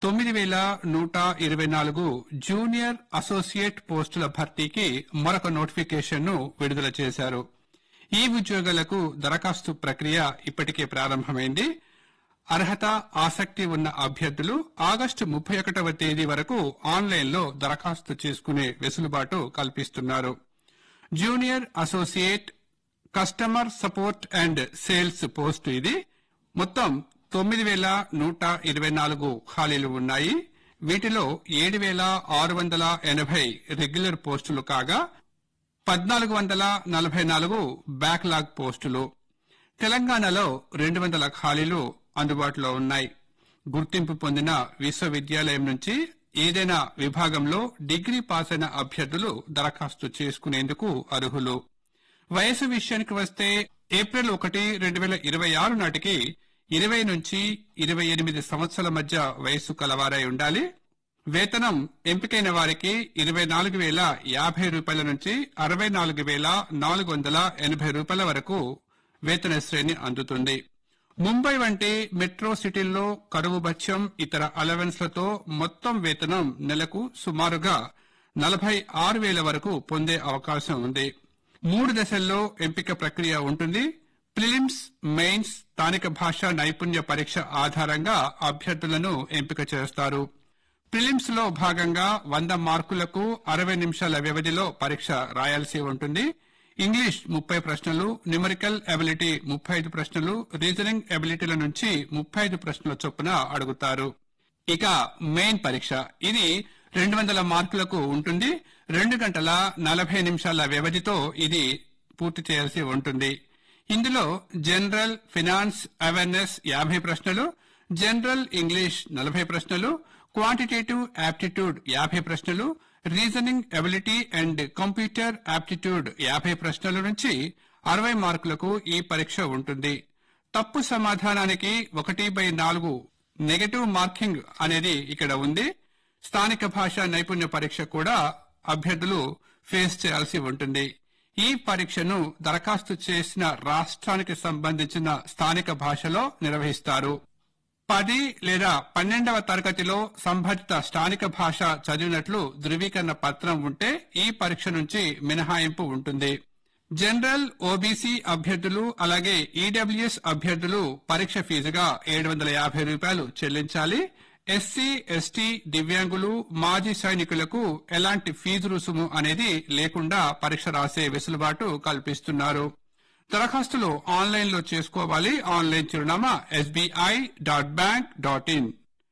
తొమ్మిది వేల నూట ఇరవై నాలుగు జూనియర్ అసోసియేట్ పోస్టుల భర్తీకి మరొక నోటిఫికేషన్ ను విడుదల చేశారు ఈ ఉద్యోగాలకు దరఖాస్తు ప్రక్రియ ఇప్పటికే ప్రారంభమైంది అర్హత ఆసక్తి ఉన్న అభ్యర్థులు ఆగస్టు ముప్పై ఒకటవ తేదీ వరకు ఆన్లైన్లో దరఖాస్తు చేసుకునే వెసులుబాటు కల్పిస్తున్నారు junior associate customer support and sales post ఇది మొత్తం తొమ్మిది వేల నూట ఇరవై నాలుగు ఖాళీలు ఉన్నాయి వీటిలో ఏడు వేల ఆరు వందల ఎనభై రెగ్యులర్ పోస్టులు కాగా పద్నాలుగు వందల నలభై నాలుగు బ్యాక్లాగ్ పోస్టులు తెలంగాణలో రెండు వందల ఖాళీలు అందుబాటులో ఉన్నాయి గుర్తింపు పొందిన విశ్వవిద్యాలయం నుంచి ఏదైనా విభాగంలో డిగ్రీ పాస్ అయిన అభ్యర్థులు దరఖాస్తు చేసుకునేందుకు అర్హులు వయసు విషయానికి వస్తే ఏప్రిల్ ఒకటి రెండు వేల ఇరవై ఆరు నాటికి ఇరవై నుంచి ఇరవై ఎనిమిది సంవత్సరాల మధ్య వయస్సు కలవారై ఉండాలి వేతనం ఎంపికైన వారికి ఇరవై నాలుగు వేల యాభై రూపాయల నుంచి అరవై నాలుగు వేల నాలుగు వందల ఎనభై రూపాయల వరకు వేతన శ్రేణి అందుతుంది ముంబై వంటి మెట్రో సిటీల్లో కరువు భత్యం ఇతర అలవెన్స్లతో మొత్తం వేతనం నెలకు సుమారుగా నలభై ఆరు వేల వరకు పొందే అవకాశం ఉంది మూడు దశల్లో ఎంపిక ప్రక్రియ ఉంటుంది ప్రిలిమ్స్ మెయిన్స్ స్థానిక భాషా నైపుణ్య పరీక్ష ఆధారంగా అభ్యర్థులను ఎంపిక చేస్తారు ప్రిలిమ్స్ లో భాగంగా వంద మార్కులకు అరవై నిమిషాల వ్యవధిలో పరీక్ష రాయాల్సి ఉంటుంది ఇంగ్లీష్ ముప్పై ప్రశ్నలు న్యూమరికల్ ఎబిలిటీ ముప్పై ఐదు ప్రశ్నలు రీజనింగ్ ఎబిలిటీల నుంచి ముప్పై ఐదు ప్రశ్నల చొప్పున అడుగుతారు ఇక మెయిన్ పరీక్ష ఇది రెండు వందల మార్కులకు ఉంటుంది రెండు గంటల నలభై నిమిషాల వ్యవధితో ఇది పూర్తి చేయాల్సి ఉంటుంది ఇందులో జనరల్ ఫినాన్స్ అవేర్నెస్ యాభై ప్రశ్నలు జనరల్ ఇంగ్లీష్ నలభై ప్రశ్నలు క్వాంటిటేటివ్ యాప్టిట్యూడ్ యాభై ప్రశ్నలు reasoning ability and computer aptitude యాభై ప్రశ్నల నుంచి అరవై మార్కులకు ఈ పరీక్ష ఉంటుంది తప్పు సమాధానానికి ఒకటి బై నాలుగు నెగటివ్ మార్కింగ్ అనేది ఇక్కడ ఉంది స్థానిక భాషా నైపుణ్య పరీక్ష కూడా అభ్యర్థులు ఫేస్ చేయాల్సి ఉంటుంది ఈ పరీక్షను దరఖాస్తు చేసిన రాష్ట్రానికి సంబంధించిన స్థానిక భాషలో నిర్వహిస్తారు పది లేదా పన్నెండవ తరగతిలో సంబంధిత స్థానిక భాష చదివినట్లు ధృవీకరణ పత్రం ఉంటే ఈ పరీక్ష నుంచి మినహాయింపు ఉంటుంది జనరల్ ఓబీసీ అభ్యర్థులు అలాగే ఈడబ్ల్యూఎస్ అభ్యర్థులు పరీక్ష ఫీజుగా ఏడు వందల యాభై రూపాయలు చెల్లించాలి ఎస్సీ ఎస్టీ దివ్యాంగులు మాజీ సైనికులకు ఎలాంటి ఫీజు రుసుము అనేది లేకుండా పరీక్ష రాసే వెసులుబాటు కల్పిస్తున్నారు దరఖాస్తులు ఆన్లైన్ లో చేసుకోవాలి ఆన్లైన్ చిరునామా SBI dot bank dot in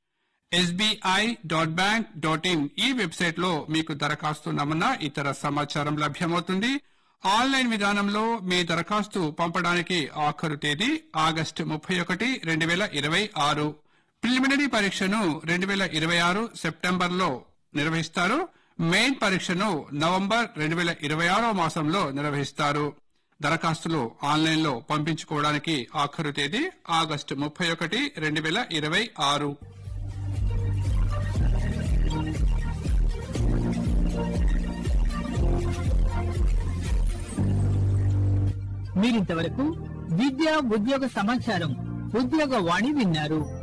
SBI dot bank dot in ఈ వెబ్సైట్ లో మీకు దరఖాస్తు నమూనా ఇతర సమాచారం లభ్యమవుతుంది ఆన్లైన్ విధానంలో మీ దరఖాస్తు పంపడానికి ఆఖరు తేదీ ఆగస్టు ముప్పై ఒకటి రెండు వేల ఇరవై ఆరు ప్రిలిమినరీ పరీక్షను రెండు వేల ఇరవై ఆరు సెప్టెంబర్ లో నిర్వహిస్తారు మెయిన్ పరీక్షను నవంబర్ రెండు వేల ఇరవై ఆరో మాసంలో నిర్వహిస్తారు దరఖాస్తులు ఆన్లైన్ లో పంపించుకోవడానికి ఆఖరు తేదీ ఆగస్టు ముప్పై ఒకటి రెండు వేల ఇరవై ఆరు మీరింతవరకు విద్య ఉద్యోగ సమాచారం ఉద్యోగ వాణి విన్నారు